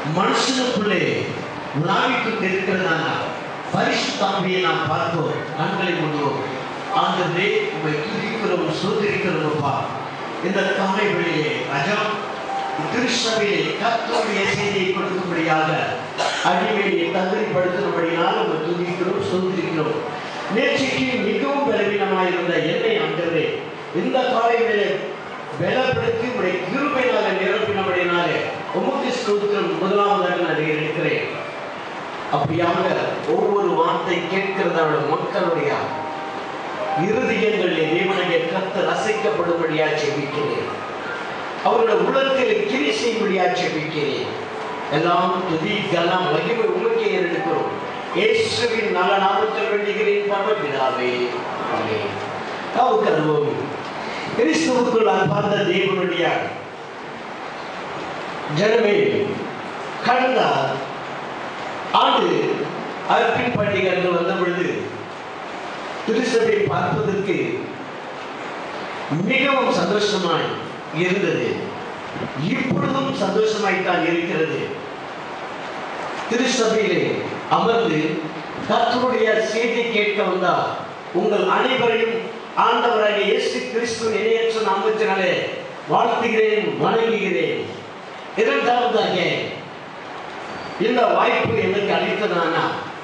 மனுஷனுக்குள்ளே உலாவிக் கொண்டிருக்கிறதான பரிசுத்தாம்பியை நாம் பார்ப்போம் கண்களை மூடுவோம் ஆண்டவரே உங்களை துதிக்கிறோம் சோதரிக்கிறோம் அப்பா இந்த காலை வேளையிலே ராஜா திருச்சபையிலே கர்த்தருடைய செய்தியை கொடுக்கும்படியாக அடிமையை தகுதிப்படுத்தும்படியாக உங்களை துதிக்கிறோம் சோதரிக்கிறோம் நேற்றைக்கு மிகவும் பலவீனமாயிருந்த என்னை ஆண்டவரே இந்த காலை வேளை பலப்படுத்தி உடைய கிருபையினால நிரப்பினபடினாலே உமக்கு ஸ்தோத்திரம் முதலாவதாக நான் இருக்கிறேன் அப்படியாக ஒவ்வொரு வார்த்தை கேட்கிறதான மக்களுடைய இருதயங்களிலே தேவனுடைய கர்த்தர் அசைக்கப்படும்படியா செபிக்கிறேன் அவருடைய உள்ளத்தில் கிரி செய்யும்படியா செபிக்கிறேன் எல்லாம் துதி கலாம் மகிமை உமக்கே எடுக்கிறோம் இயேசுவின் நல்ல நாமத்தில் வேண்டுகிறேன் பரமபிதாவே ஆமென் காவுக்கு அனுபவம் கிறிஸ்துவுக்குள் அன்பார்ந்த தேவனுடைய ஜனமே கடந்த ஆண்டு அர்ப்பின் பண்டிகை அன்று வந்த பொழுது திருச்சபை பார்ப்பதற்கு மிகவும் சந்தோஷமாய் இருந்தது இப்பொழுதும் சந்தோஷமாய்த்தான் இருக்கிறது திருச்சபையிலே அமர்ந்து கர்த்தருடைய செய்தி கேட்க வந்தார் உங்கள் அனைவரையும் ஆண்டவராகிய இயேசு கிறிஸ்து இணையற்ற நாமத்தினாலே வாழ்த்துகிறேன் வணங்குகிறேன் இரண்டாவதாக இந்த வாய்ப்பு எனக்கு அளித்ததானா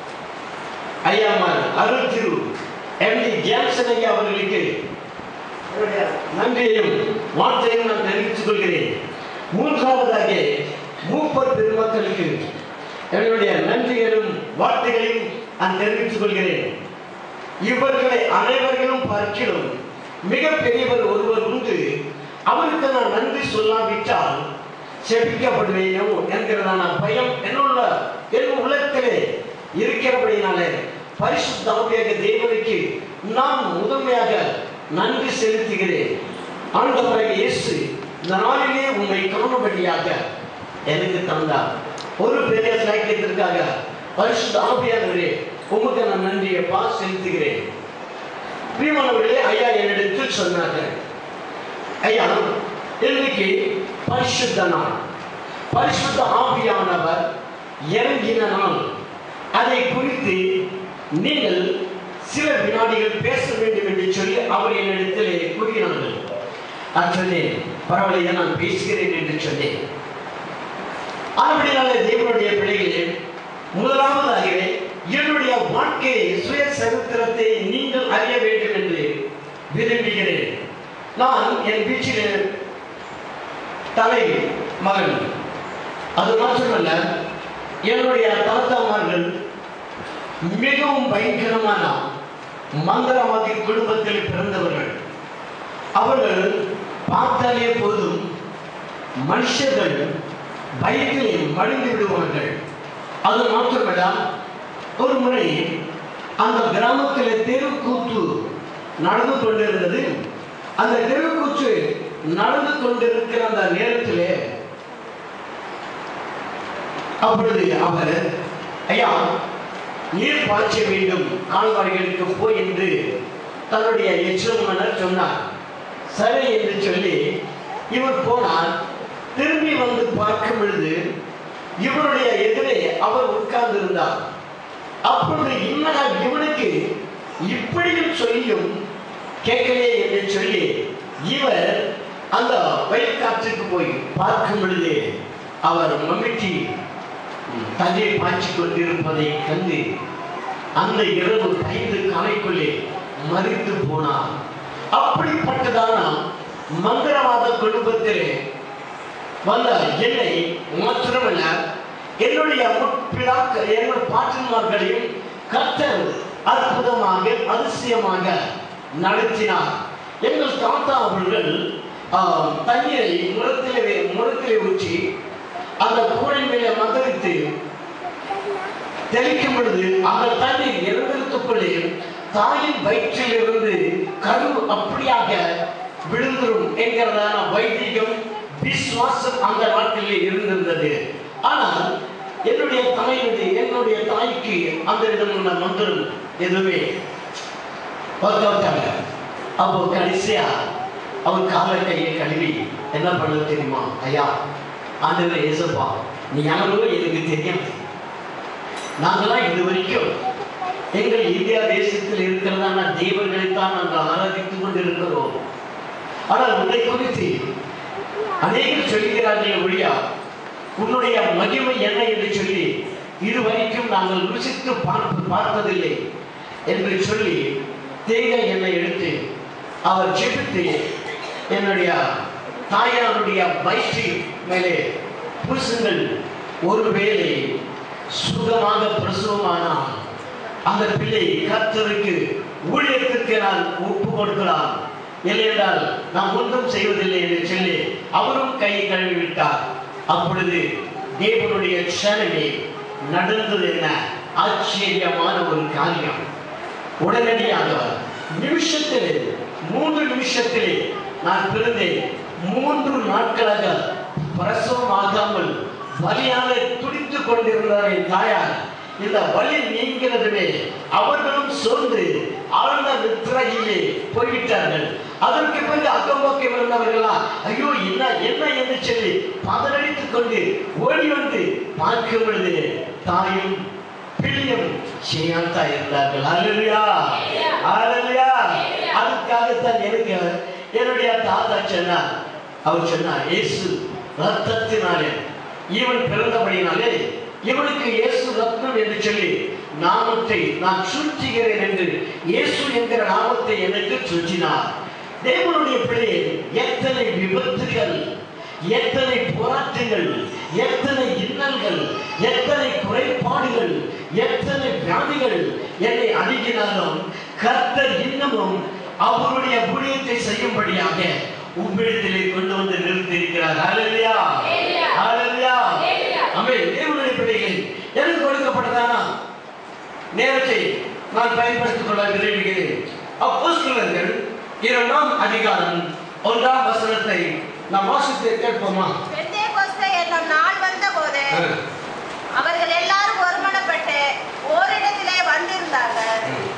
ஐயாமார் அருள் திரு எம் டி ஜான்சன் ஐயா அவர்களுக்கு என்னுடைய நன்றியையும் வாழ்த்தையும் நான் தெரிவித்துக் கொள்கிறேன் மூன்றாவதாக மூப்பர் பெருமக்களுக்கு என்னுடைய நன்றிகளும் வாழ்த்துகளையும் நான் தெரிவித்துக் கொள்கிறேன் இவர்களை அனைவர்களும் பார்க்கிலும் மிக பெரியவர் ஒருவர் உண்டு அவருக்கு நான் நன்றி சொல்லாவிட்டால் செபிக்கப்படுவேனோ என்கிறதான பயம் என்னுள்ள என் உள்ளத்திலே இருக்கிறபடினாலே பரிசுத்தாவியாக தேவனுக்கு நான் முதன்மையாக நன்றி செலுத்துகிறேன் ஆண்டவராக இயேசு இந்த நாளிலே உண்மை காணும்படியாக எனக்கு தந்தார் ஒரு பெரிய சாக்கியத்திற்காக பரிசுத்த ஆவியானவரே உமக்கு நான் நன்றியை பா செலுத்துகிறேன் பிரியமானவர்களே ஐயா என்னிடத்தில் சொன்னார்கள் ஐயா இன்னைக்கு பரிசுத்த நாள் பரிசுத்த ஆவியானவர் இறங்கின நாள் அதை குறித்து நீங்கள் சில வினாடிகள் பேச வேண்டும் என்று சொல்லி அவர் என்னிடத்திலே கூறினார்கள் நான் சொன்னேன் பரவாயில்லையா நான் பேசுகிறேன் என்று சொன்னேன் அப்படினால தேவனுடைய பிள்ளைகளே முதலாவதாகவே என்னுடைய வாழ்க்கையை சுய சரித்திரத்தை நீங்கள் அறிய வேண்டும் என்று விரும்புகிறேன் நான் என் வீட்டில் தலை மகன் அது மாத்திரமல்ல என்னுடைய தாத்தாமார்கள் மிகவும் பயங்கரமான மந்திரவாதி குடும்பத்தில் பிறந்தவர்கள் அவர்கள் பார்த்தாலே போதும் மனுஷர்கள் பயத்திலே மடிந்து விடுவார்கள் அது மாத்திரமல்ல ஒரு முறை அந்த கிராமத்தில் தெருக்கூத்து நடந்து கொண்டிருந்தது அந்த தெருக்கூத்து நடந்து கொண்டிருக்கிற அந்த நேரத்திலே அப்பொழுது அவர் ஐயா நீர் பாய்ச்ச வேண்டும் கால்வாய்களுக்கு போய் என்று தன்னுடைய எச்சமனர் சொன்னார் சரி என்று சொல்லி இவர் போனார் திரும்பி வந்து பார்க்கும் பொழுது இவருடைய எதிரே அவர் உட்கார்ந்து இருந்தார் அப்பொழுது என்னடா இவனுக்கு இப்படியும் சொல்லியும் கேட்கலையே என்று சொல்லி இவர் அந்த வயற்காற்றுக்கு போய் பார்க்கும் பொழுது அவர் மம்மிட்டி தண்ணீர் பாய்ச்சி கொண்டிருப்பதை கண்டு அந்த இரவு ஐந்து காலைக்குள்ளே மறித்து போனார் அப்படிப்பட்டதான மந்திரவாத குடும்பத்திலே வந்த என்னை மாத்திரமல்ல என்னுடைய முற்பிழாக்கள் என்னுடைய பாட்டன்மார்களையும் கர்த்தர் அற்புதமாக அதிசயமாக நடத்தினார் எங்கள் தாத்தா அவர்கள் ஆஹ், தண்ணீரை முரத்திலே முரத்திலே ஊற்றி அந்த கூடை மேலே மதரித்து தெளிக்கும் பொழுது அந்த தண்ணீர் இறந்திருத்துக்குள்ளே தாயின் வயிற்றில் இருந்து கரு அப்படியாக விழுந்துரும் என்கிறதான வைதிகம் விசுவாசம் அந்த நாட்டிலே இருந்திருந்தது ஆனால் என்னுடைய தாயினுடைய என்னுடைய தாய்க்கு அந்த இடம் உள்ள மந்திரம் எதுவுமே பார்த்தாங்க அப்போ கடைசியா அவர் காலை கையை கழுவி என்ன பண்ண தெரியுமா ஐயா ஆண்டவர் ஏசப்பா நீ யாரோ எனக்கு தெரியாது நாங்களாம் இது வரைக்கும் எங்கள் இந்தியா தேசத்தில் இருக்கிறதான தெய்வங்களைத்தான் நாங்கள் ஆராதித்துக் கொண்டிருக்கிறோம் ஆனால் உன்னை குறித்து அநேகர் சொல்கிறார்கள் ஒழியா உன்னுடைய மகிமை என்ன என்று சொல்லி இதுவரைக்கும் நாங்கள் ருசித்து பார்த்து பார்த்ததில்லை என்று சொல்லி தேங்காய் எண்ணெய் எடுத்து அவர் ஜெபித்து என்னுடைய தாயாருடைய வயிற்றின் மேலே பூசுங்கள் ஒருவேளை சுகமாக பிரசவமானால் அந்த பிள்ளை கர்த்தருக்கு ஊழியத்திற்கு நான் ஒப்பு கொடுக்கலாம் இல்லையென்றால் நாம் ஒன்றும் செய்வதில்லை என்று சொல்லி அவரும் கை கழுவி விட்டார் அப்பொழுது தேவனுடைய சேனமே நடந்தது என்ன ஆச்சரியமான ஒரு காரியம் உடனடியாக நிமிஷத்திலே மூன்று நிமிஷத்திலே நான் பிறந்தேன் மூன்று நாட்களாக பிரசவம் ஆகாமல் வலியாக துடித்துக் கொண்டிருந்தார் என் தாயார் இந்த வலி நீங்கிறதுமே அவர்களும் சோர்ந்து ஆழ்ந்த நித்திரையிலே போய்விட்டார்கள் அதற்கு பிறகு அக்கம் பக்கம் இருந்தவர்களா ஐயோ என்ன என்ன என்று சொல்லி பதறடித்துக் கொண்டு ஓடி வந்து பார்க்கும் பொழுது தாயும் பிள்ளையும் செய்யாத்தா இருந்தார்கள் அல்லையா அல்லையா அதுக்காகத்தான் எனக்கு என்னுடைய தாத்தா சொன்னார் அவர் சொன்னார் இயேசு ரத்தத்தினாலே இவன் பிறந்தபடியினாலே இவனுக்கு இயேசு ரத்னம் என்று சொல்லி நாமத்தை நான் சூழ்த்துகிறேன் என்று இயேசு என்கிற நாமத்தை எனக்கு சூழ்த்தினார் தேவனுடைய பிள்ளையை எத்தனை விபத்துகள் எத்தனை போராட்டங்கள் எத்தனை இன்னல்கள் எத்தனை குறைபாடுகள் எத்தனை வியாதிகள் என்னை அணுகினாலும் கர்த்தர் இன்னமும் அவருடைய ஊழியத்தை செய்யும்படியாக உங்களிடத்திலே கொண்டு வந்து நிறுத்தியிருக்கிறார் ஹalleluya ஹalleluya ஆமென் தேவனுடைய பிள்ளைகள் எனக்கு கொடுக்கப்பட்டதானா நேரத்தை நான் பயன்படுத்திக் கொள்ள விரும்புகிறேன் அப்போஸ்தலர்கள் இரண்டாம் அதிகாரம் ஒன்றாம் வசனத்தை நாம் வாசித்து கேட்போமா பெந்தேகோஸ்தே என்னும் நாள் வந்தபோது அவர்கள் எல்லாரும் ஒருமனப்பட்டு ஓரிடத்திலே வந்திருந்தார்கள்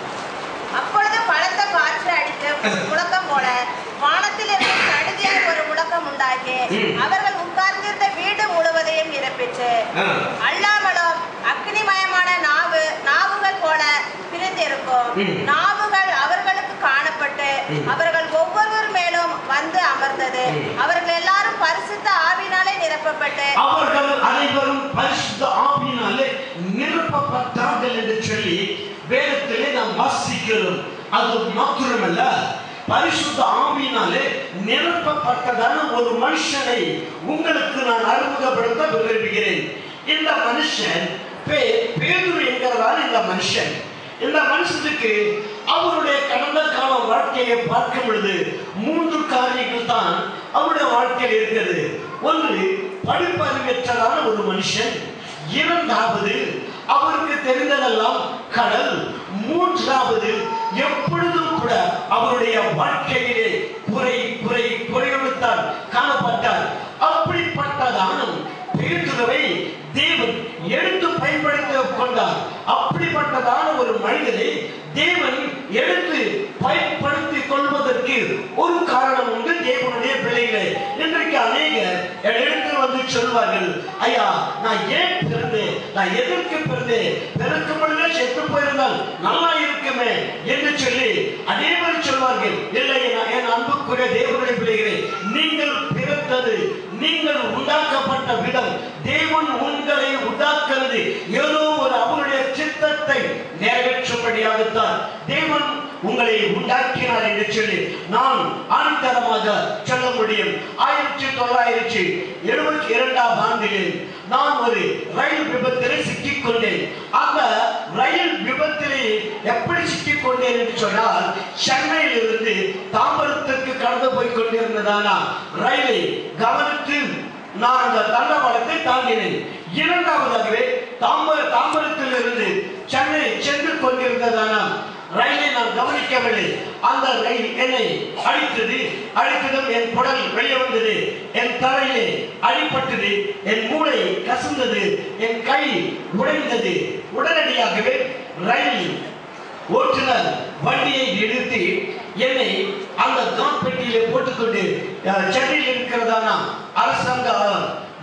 அப்பொழுது பலத்த காற்று அடித்து முழக்கம் போல வானத்திலிருந்து சடுதியாய் ஒரு முழக்கம் உண்டாகி ம். அவர்கள் உட்கார்ந்திருந்த வீடு முழுவதையும் நிரப்பிச்சு அல்லாமலும் அக்னிமயமான நாவு நாவுகள் போல பிரிந்திருக்கும் ம். நாவுகள் அவர்களுக்கு காணப்பட்டு ம். அவர்கள் ஒவ்வொருவர் மேலும் வந்து அமர்ந்தது ம். அவர்கள் எல்லாரும் பரிசுத்த ஆவினாலே நிரப்பப்பட்டு அவர்கள் அனைவரும் பரிசுத்த ஆவியினாலே நிரப்பப்பட்டார்கள் என்று சொல்லி வேதத்திலே நாம் வாசிக்கிறோம் அது மாத்திரமல்ல பரிசுத்த ஆவியினாலே நிரப்பப்பட்டதான ஒரு மனுஷனை உங்களுக்கு நான் அறிமுகப்படுத்த விரும்புகிறேன் இந்த மனுஷன் பேர் பேதுரு என்கிறதான இந்த மனுஷன் இந்த மனுஷனுக்கு அவருடைய கடந்த கால வாழ்க்கையை பார்க்கும் பொழுது மூன்று காரியங்கள் தான் அவருடைய வாழ்க்கையில் இருக்கிறது ஒன்று படிப்பறிவற்றதான ஒரு மனுஷன் இரண்டாவது அவருக்கு தெரிந்ததெல்லாம் கடல் மூன்றாவது எப்பொழுதும் கூட அவருடைய வாழ்க்கையிலே குறை குறை குறையுடன் காணப்பட்டார் அப்படிப்பட்டதான பேதுருவை தேவன் எடுத்து பயன்படுத்தி கொண்டார் அப்படிப்பட்டதான ஒரு மனிதனை தேவன் எடுத்து பயன்படுத்திக் கொள்வதற்கு ஒரு காரணம் உண்டு தேவனுடைய பிள்ளைகளே இன்றைக்கு அநேகர் எடுத்து வந்து சொல்வார்கள் ஐயா நான் ஏன் பிறந்தேன் நான் எதற்கு பிறந்தேன் பிறக்கும் பொழுதே செத்து போயிருந்தால் நல்லா இருக்குமே என்று சொல்லி அநேகர் சொல்வார்கள் இல்லை என் என் அன்புக்குரிய தேவனுடைய பிள்ளைகளே நீங்கள் பிறந்தது நீங்கள் உண்டாக்கப்பட்ட விதம் தேவன் உங்களை உண்டாக்குறது ஏதோ ஒரு அவருடைய சித்தத்தை நிறைவேற்றும்படியாகத்தான் தேவன் உங்களை உண்டாக்கினார் என்று சொல்லி நான் ஆணித்தரமாக சொல்ல முடியும் ஆயிரத்தி தொள்ளாயிரத்தி எழுபத்தி இரண்டாம் ஆண்டிலே நான் ஒரு ரயில் விபத்திலே சிக்கிக் கொண்டேன் அந்த ரயில் விபத்திலே எப்படி சிக்கிக் கொண்டேன் என்று சொன்னால் சென்னையிலிருந்து தாம்பரத்திற்கு கடந்து போய் கொண்டிருந்ததானா ரயிலை கவனித்து நான் அந்த தண்டவாளத்தை தாங்கினேன் இரண்டாவதாகவே தாம்பர தாம்பரத்தில் இருந்து சென்னை சென்று கொண்டிருந்ததானா ரயிலை நான் கவனிக்கவில்லை அந்த ரயில் என்னை அடித்தது அடித்ததும் என் குடல் வெளியே வந்தது என் தலையிலே அடிபட்டது என் மூளை கசந்தது என் கை உடைந்தது உடனடியாகவே ரயில் ஓட்டுநர் வண்டியை நிறுத்தி என்னை அந்த கான்பெட்டியிலே போட்டுக்கொண்டு அஹ், சென்னையில் இருக்கிறதானா அரசாங்க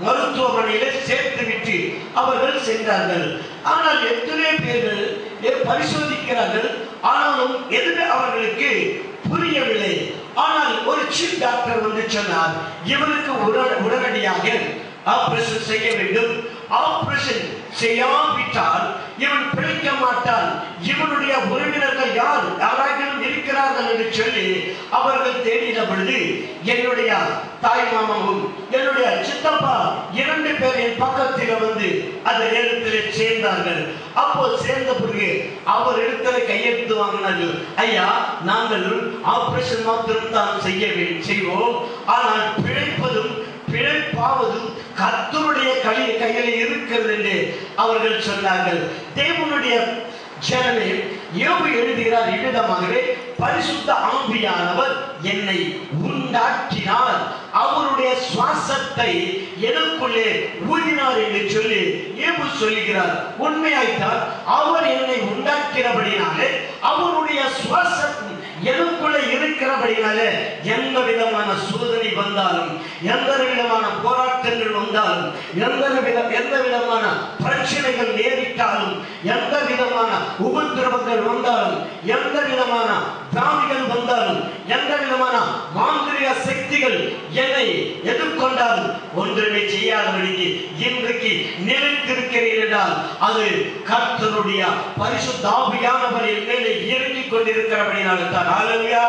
மருத்துவமனையில சேர்த்து விட்டு அவர்கள் சென்றார்கள் ஆனால் எத்தனை பேர்கள் எ- பரிசோதிக்கிறார்கள் ஆனாலும் எதுவுமே அவர்களுக்கு புரியவில்லை ஆனால் ஒரு சீஃப் டாக்டர் வந்து சொன்னார் இவருக்கு உட- உடனடியாக ஆபரேஷன் செய்ய வேண்டும் ஆபரேஷன் செய்யாவிட்டால் இவன் பிழைக்க மாட்டான் இவனுடைய உறவினர்கள் யார் யாராகிலும் இருக்கிறார்கள் என்று சொல்லி அவர்கள் தேடின பொழுது என்னுடைய தாய் மாமாவும் என்னுடைய சித்தப்பா இரண்டு பேர் என் பக்கத்தில் வந்து அந்த நேரத்தில் சேர்ந்தார்கள் அப்போ சேர்ந்த பிறகு அவர் இடத்துல கையெழுத்து வாங்கினார்கள் ஐயா நாங்கள் ஆபரேஷன் மாத்திரம் தான் செய்ய வே- செய்வோம் ஆனால் பிழைப்பதும் பிழைப்பாவதும் கர்த்தருடைய கை கையில் இருக்கிறது என்று அவர்கள் சொன்னார்கள் தேவனுடைய ஜனமே யோபு எழுதுகிறார் இவ்விதமாகவே பரிசுத்த ஆவியானவர் என்னை உண்டாக்கினார் அவருடைய சுவாசத்தை எனக்குள்ளே ஊதினார் என்று சொல்லி ஏபு சொல்லுகிறார் உண்மையாய்த்தான் அவர் என்னை உண்டாக்கிறபடினாலே அவருடைய சுவாசம் எனக்குள்ள இருக்கிறபடினாலே எந்த விதமான சோதனை வந்தாலும் எந்த விதமான போராட்டங்கள் வந்தாலும் எந்த வித எந்த விதமான பிரச்சனைகள் நேரிட்டாலும் எந்த விதமான உபத்திரவங்கள் வந்தாலும் எந்த விதமான பிராணிகள் வந்தாலும் எந்த விதமான மாந்திரிக சக்திகள் என்னை எதிர்கொண்டாலும் ஒன்றுமே செய்யாதபடிக்கு இன்றைக்கு நிலைத்திருக்கிறேன் என்றால் அது கர்த்தருடைய பரிசுத்த ஆவியானவர் என் மேலே இறங்கிக் கொண்டிருக்கிறபடினால தான் ஆலவியா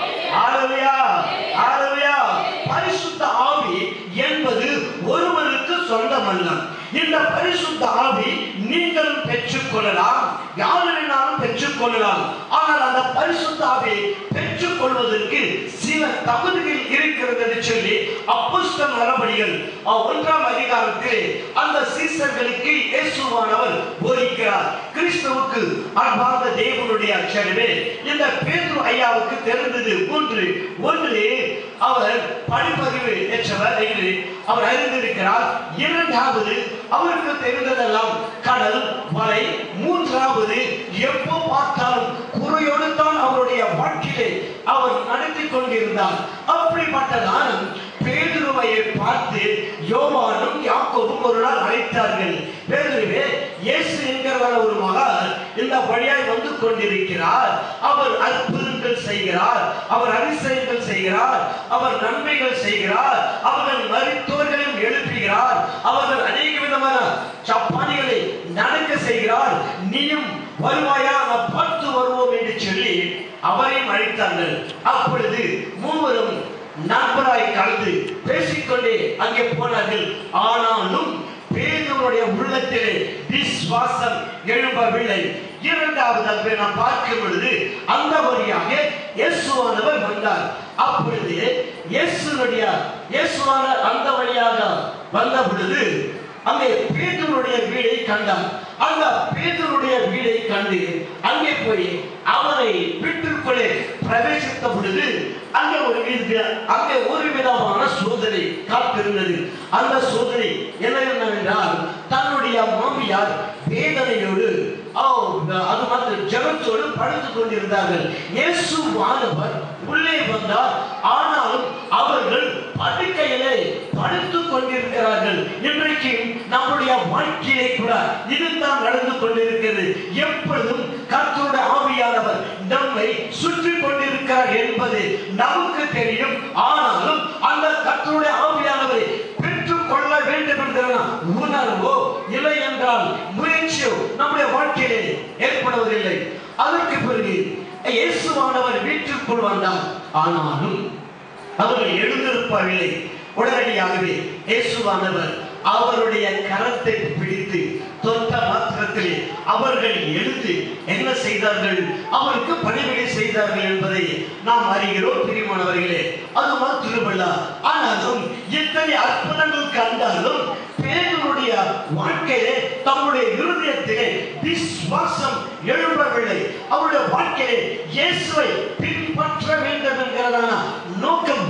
ஆலவியா ஆலவியா பரிசுத்த ஆவி என்பது ஒருவருக்கு சொந்தமல்ல இந்த பரிசுத்த ஆவி நீங்களும் பெற்றுக்கொள்ளலாம் யார் வேணாலும் பெற்றுக்கொள்ளலாம் ஆனால் அந்த பரிசுத்த ஆவி பெற்றுக்கொள்வதற்கு சில தகுதிகள் இருக்கிறது என்று சொல்லி அப்போஸ்தலர் நடபடிகள் அஹ், ஒன்றாம் அதிகாரத்தில் அந்த சீசர்களுக்கு இயேசுவானவர் போதிக்கிறார் கிறிஸ்துவுக்கு அன்பார்ந்த தேவனுடைய அச்சரவே இந்த பேதுரு ஐயாவுக்கு தெரிந்தது ஒன்று ஒன்று அவர் படிப்பறிவு ஏற்றவர் என்று அவர் அறிந்திருக்கிறார் இரண்டாவது அவருக்கு தெரிந்ததெல்லாம் கடல் மலை மூன்றாவது எப்போ பார்த்தாலும் குறையோடு தான் அவருடைய வாழ்க்கையிலே அவர் நடத்தி கொண்டிருந்தார் அப்படிப்பட்டதான பேதுருவை பார்த்து யோவானும் யாக்கோபும் ஒரு நாள் அழைத்தார்கள் பேதுருவே இயேசு என்கிறவர ஒரு மகான் இந்த வழியாய் வந்து கொண்டிருக்கிறார் அவர் அற்புதங்கள் செய்கிறார் அவர் அதிசயங்கள் செய்கிறார் அவர் நன்மைகள் செய்கிறார் அவர்கள் மருத்துவர்களையும் எழுப்புகிறார் அவர்கள் அநேக விதமான சப்பானிகளை நடக்க செய்கிறார் நீயும் வருவாயா நான் பார்த்து வருவோம் என்று சொல்லி அவரையும் அழைத்தார்கள் அப்பொழுது மூவரும் நண்பராய் கலந்து பேசிக்கொண்டே அங்கே போனார்கள் ஆனாலும் பேதுருடைய உள்ளத்திலே விசுவாசம் எழும்பவில்லை இரண்டாவது அங்கே நாம் பார்க்கும் பொழுது அந்த வழியாக இயேசுவானவர் வந்தார் அப்பொழுது இயேசுனுடைய இயேசுவான அந்த வழியாக வந்த பொழுது அங்கே பேதுருடைய வீடை கண்டார் அந்த பேதுருடைய வீடை கண்டு அங்கே போய் அவரை வீட்டிற்குள்ளே பிரவேசித்த பொழுது அங்கே ஒரு வித அங்கே ஒரு விதமான சோதனை காத்திருந்தது அந்த சோதனை என்ன என்னவென்றால் தன்னுடைய மாமியார் வேதனையோடு ஓ, அது மாத்திரம் ஜெபத்தோடு படுத்துக் கொண்டிருந்தார்கள் இயேசு மாணவர் உள்ளே வந்தார் ஆனாலும் அவர்கள் படுக்கையிலே படுத்துக் கொண்டிருக்கிறார்கள் இன்றைக்கு நம்முடைய வாழ்க்கையிலே கூட இதுதான் நடந்து கொண்டிருக்கிறது எப்பொழுதும் கர்த்தருடைய ஆவியானவர் நம்மை சுற்றி கொண்டிருக்கிறார் என்பது நமக்கு தெரியும் ஆனாலும் அந்த கர்த்தருடைய ஆவியானவரை பெற்றுக் கொள்ள வேண்டும் என்கிற உணர்வோ இல்லை என்றால் முயற்சியோ நம்முடைய வாழ்க்கையிலே ஏற்படுவதில்லை அதற்கு பிறகு இயேசுவானவர் வீட்டிற்குள் வந்தார் ஆனாலும் அவர்கள் எழுந்திருப்பவில்லை உடனடியாகவே இயேசுவானவர் அவருடைய கரத்தை பிடித்து தொட்ட மாத்திரத்திலே அவர்கள் எழுந்து என்ன செய்தார்கள் அவருக்கு பணிவிடை செய்தார்கள் என்பதை நாம் அறிகிறோம் பிரிமானவர்களே அது மாத்திரமல்ல ஆனாலும் இத்தனை அற்புதங்கள் கண்டாலும் பேருடைய வாழ்க்கையிலே தம்முடைய இருதயத்திலே விசுவாசம் எழும்பவில்லை அவருடைய வாழ்க்கையிலே இயேசுவை பின்பற்ற வேண்டும் என்கிறதான நோக்கம்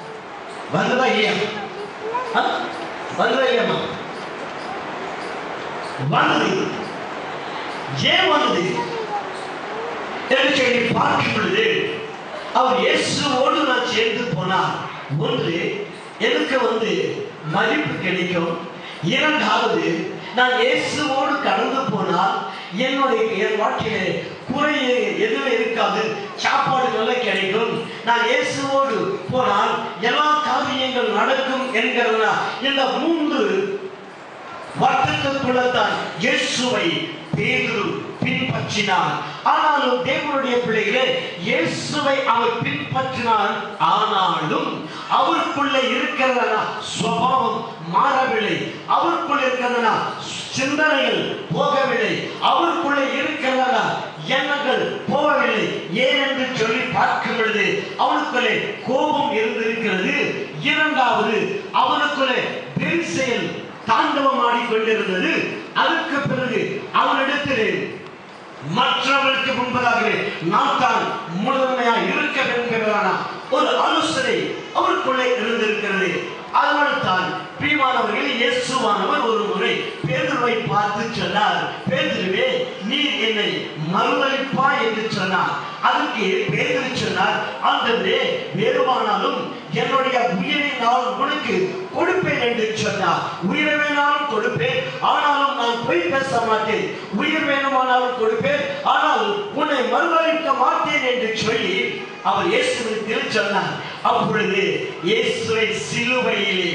வந்ததா இல்லையா ஆ? வந்ததா இல்லையாம்மா வந்தது ஏன் வந்தது என்று சொல்லி பார்க்கும் பொழுது அவர் இயேசுவோடு நான் சேர்ந்து போனார் ஒன்று எனக்கு வந்து மதிப்பு கிடைக்கும் இரண்டாவது நான் இயேசுவோடு கடந்து போனால் என்னுடைய என் வாழ்க்கையில குறை எதுவும் இருக்காது சாப்பாடு நல்லா கிடைக்கும் நான் இயேசுவோடு போனால் எல்லா காரியங்கள் நடக்கும் என்கிறதா இந்த மூன்று வர்த்தகத்துள்ளதான் இயேசுவை பேதுரு பின்பற்றினார் ஆனாலும் தேவனுடைய பிள்ளைகளே இயேசுவை அவர் பின்பற்றினார் ஆனாலும் அவருக்குள்ள இருக்கிறதா சுபாவம் மாறவில்லை அவருக்குள்ள இருக்கிறதா சிந்தனைகள் போகவில்லை அவருக்குள்ள இருக்கிறதா எண்ணங்கள் போகவில்லை ஏன் என்று சொல்லி பார்க்கும் பொழுது அவனுக்குள்ளே கோபம் இருந்திருக்கிறது இரண்டாவது அவனுக்குள்ளே பெருசெயல் தாண்டவம் ஆடிக்கொண்டிருந்தது அதற்கு பிறகு அவனிடத்தில் மற்றவர்களுக்கு முன்பதாகவே நான் தான் முதன்மையாக இருக்க வேண்டுகிறதான ஒரு ஆலோசனை அவருக்குள்ளே இருந்திருக்கிறது அதனால் தான் பிரியமானவர்கள் இயேசுவானவர் ஒரு முறை பேதுருவை பார்த்து சொன்னார் பேதுருவே நீ என்னை மறுதளிப்பா என்று சொன்னார் அதுக்கு பேதுரு சொன்னார் ஆண்டவரே வேறுவானாலும் என்னுடைய உயிரை நான் உனக்கு கொடுப்பேன் என்று சொன்னார் உயிரை வேணாலும் கொடுப்பேன் ஆனாலும் நான் பொய் பேச மாட்டேன் உயிர் வேணுமானாலும் கொடுப்பேன் ஆனால் உன்னை மறுதளிக்க மாட்டேன் என்று சொல்லி அவர் இயேசுவிடத்தில் சொன்னார் அப்பொழுது இயேசுவை சிலுவையிலே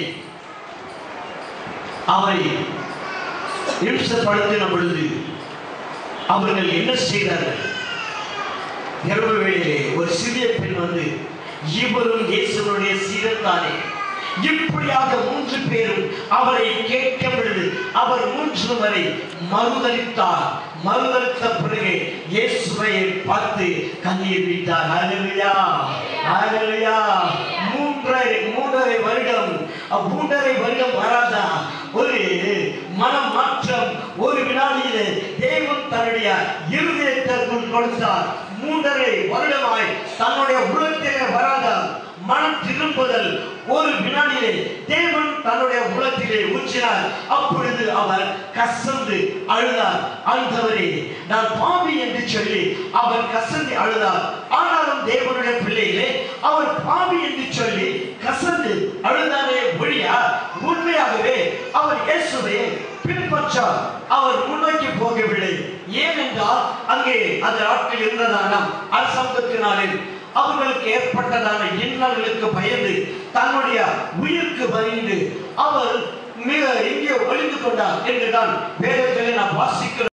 அவரை இம்சப்படுத்தின பொழுது அவர்கள் என்ன செய்தார்கள் இரவு வேளையிலே ஒரு சிறிய பெண் வந்து இவரும் இயேசுவனுடைய சீரத்தானே இப்படியாக மூன்று பேரும் அவரை கேட்க பொழுது அவர் மூன்று வரை மறுதளித்தார் மறுதளித்த பிறகு இயேசுவை பார்த்து கண்ணீர் விட்டார் ஹalleluya ஹalleluya மூன்றரை மூன்றரை வருடம் அஹ் மூன்றரை வருடம் வராதா ஒரு மனம் மாற்றம் ஒரு வினாடியிலே தேவன் தன்னுடைய இருதயத்திற்குள் கொடுத்தார் மூன்றரை வருடமாய் தன்னுடைய உள்ளத்திலே வராத மனம் திரும்புதல் ஒரு வினாடியிலே தேவன் தன்னுடைய உள்ளத்திலே ஊற்றினார் அப்பொழுது அவர் கசந்து அழுதார் ஆண்டவரே நான் பாவி என்று சொல்லி அவர் கசந்து அழுதார் ஆனாலும் தேவனுடைய பிள்ளைகளே அவர் பாவி என்று சொல்லி கசந்து அழுதாரே ஒழியா உண்மையாகவே அவர் இயேசுவை பின்பற்றார் அவர் முன்னோக்கி போகவில்லை ஏனென்றால் அங்கே அந்த ஆட்கள் இருந்ததான அரசாங்கத்தினாலே அவர்களுக்கு ஏற்பட்டதான இன்னல்களுக்கு பயந்து தன்னுடைய உயிருக்கு பயந்து அவர் மிக எங்கே ஒளிந்து கொண்டார் என்றுதான் வேதத்திலே நாம் வாசிக்கிறோம்